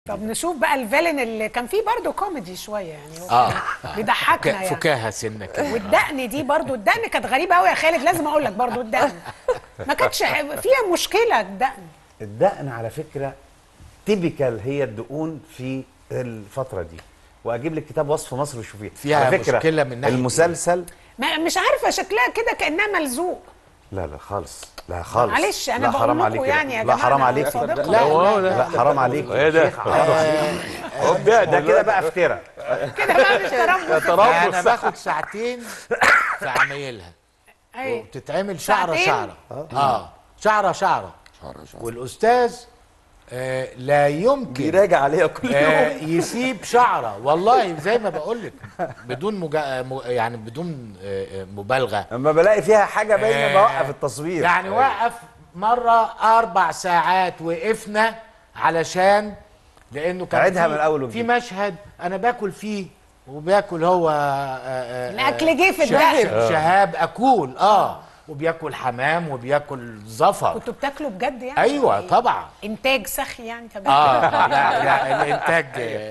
طب نشوف بقى الفيلن اللي كان فيه برضه كوميدي شويه يعني هو اه كان بيضحكنا فكا- يعني فكاهه سنه كده والدقن دي برضه الدقن كانت غريبه قوي يا خالد لازم اقول لك برضه الدقن ما كانتش ح- فيها مشكله الدقن الدقن على فكره تيبيكال هي الدقون في الفتره دي واجيب لك كتاب وصف مصر وشوفيه فيها على فكرة مشكلة من ناحية المسلسل ما مش عارفه شكلها كده كانها ملزوق لا لا خالص لا خالص معلش انا لا بقول حرام لكم عليك يعني يا لا جماعه حرام أنا عليك صادقة. لا لا لا حرام عليك ايه ده؟ ده ده كده بقى افترا كده بقى مش تربص انا باخد ساعتين في عمايلها أيوة. وبتتعمل شعره ساعتين؟ شعره اه شعره شعره والاستاذ آه لا يمكن بيراجع عليها كل آه يوم يسيب شعره والله زي ما بقول لك بدون مجا... م- يعني بدون آه آه، مبالغه اما بلاقي فيها حاجه باينه آه، بوقف التصوير يعني وقف مرة أربع ساعات وقفنا علشان لأنه كان عيدها في- من الأول في وجديد. مشهد أنا باكل فيه وباكل هو آه، آه، آه، الأكل جه في شهاب- الدقن. شهاب أكول اه وبياكل حمام وبياكل زفر كنتوا بتاكلوا بجد يعني أيوة طبعا انتاج سخي يعني طب اه لا لا الانتاج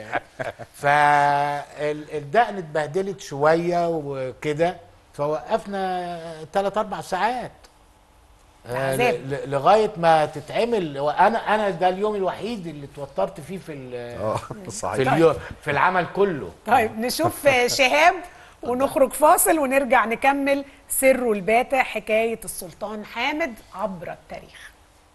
فالدقن اتبهدلت شويه وكده فوقفنا ثلاث اربع ساعات آه، عذاب. ل- ل- لغايه ما تتعمل وانا انا ده اليوم الوحيد اللي اتوترت فيه في ال- في صحيح اليوم في العمل كله طيب نشوف شهاب ونخرج فاصل ونرجع نكمل سر الباتة حكاية السلطان حامد عبر التاريخ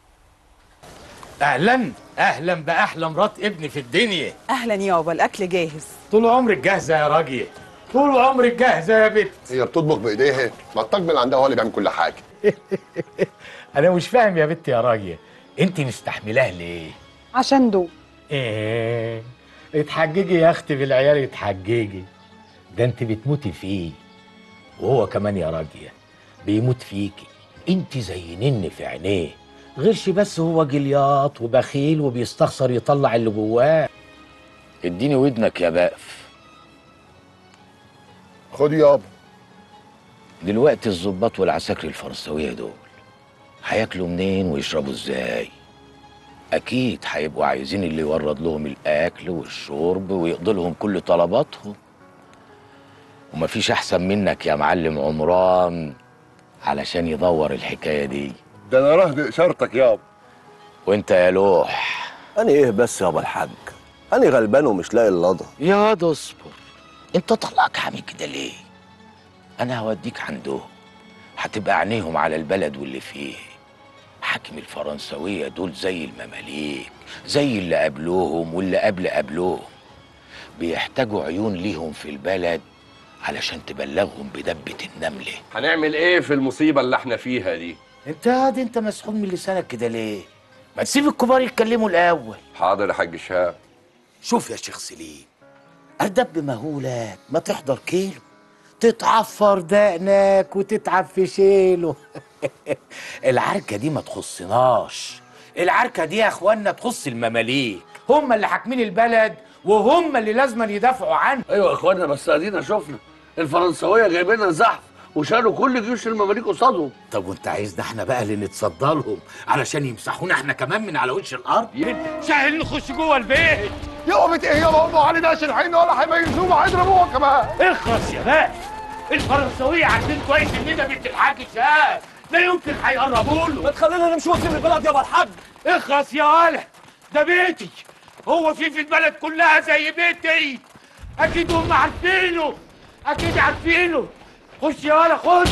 اهلا اهلا باحلى مرات ابني في الدنيا اهلا يابا الاكل جاهز طول عمرك جاهزه يا راجل طول عمرك جاهزه يا بت هي بتطبخ بايديها ما الطاق اللي عندها هو اللي بيعمل كل حاجه انا مش فاهم يا بت يا راجل انت مستحملاه ليه عشان دول ايه اتحججي يا اختي بالعيال اتحججي ده انت بتموتي فيه وهو كمان يا راجية بيموت فيكي انت زي نن في عينيه غيرش بس هو جلياط وبخيل وبيستخسر يطلع اللي جواه اديني ودنك يا بقف خد يابا دلوقتي الظباط والعساكر الفرنسوية دول هياكلوا منين ويشربوا ازاي اكيد هيبقوا عايزين اللي يورد لهم الاكل والشرب ويقضي لهم كل طلباتهم ومفيش احسن منك يا معلم عمران علشان يدور الحكاية دي ده انا رهد اشارتك يابا وانت يا لوح انا ايه بس يابا الحاج انا غلبان ومش لاقي اللضا يا واد اصبر انت طلعك حامي كده ليه انا هوديك عندهم هتبقى عينيهم على البلد واللي فيه حاكم الفرنسوية دول زي المماليك زي اللي قبلوهم واللي قبل قبلوهم بيحتاجوا عيون ليهم في البلد علشان تبلغهم بدبة النملة هنعمل ايه في المصيبه اللي احنا فيها دي انت هادي انت مسحوب من لسانك كده ليه ما تسيب الكبار يتكلموا الاول حاضر يا حاج شهاب شوف يا شيخ سليم أردب مهولك ما تحضر كيلو تتعفر دقنك وتتعب في شيله العركة دي ما تخصناش العركة دي يا اخوانا تخص المماليك هم اللي حاكمين البلد وهم اللي لازم يدافعوا عنه ايوه يا اخوانا بس ادينا شفنا الفرنساويه جايبين زحف وشالوا كل جيوش المماليك قصادهم طب وانت عايزنا احنا بقى اللي نتصدى لهم علشان يمسحونا احنا كمان من على وش الارض سهل نخش جوه البيت يابا ايه يابا امه علي ده الحين ولا هيميزوه هيضربوها كمان اخلص يا باشا الفرنساوية عارفين كويس اننا بنت الحاج شهاب لا يمكن هيقربوا له ما تخلينا نمشي وسط البلد يابا الحاج اخلص يا ولد ده بيتي هو في في البلد كلها زي بيتي اكيد هم عارفينه اكيد عارفينه خش يا ولد خش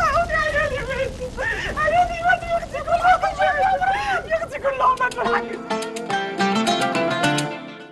يا اختي كلهم ماتوا الحاج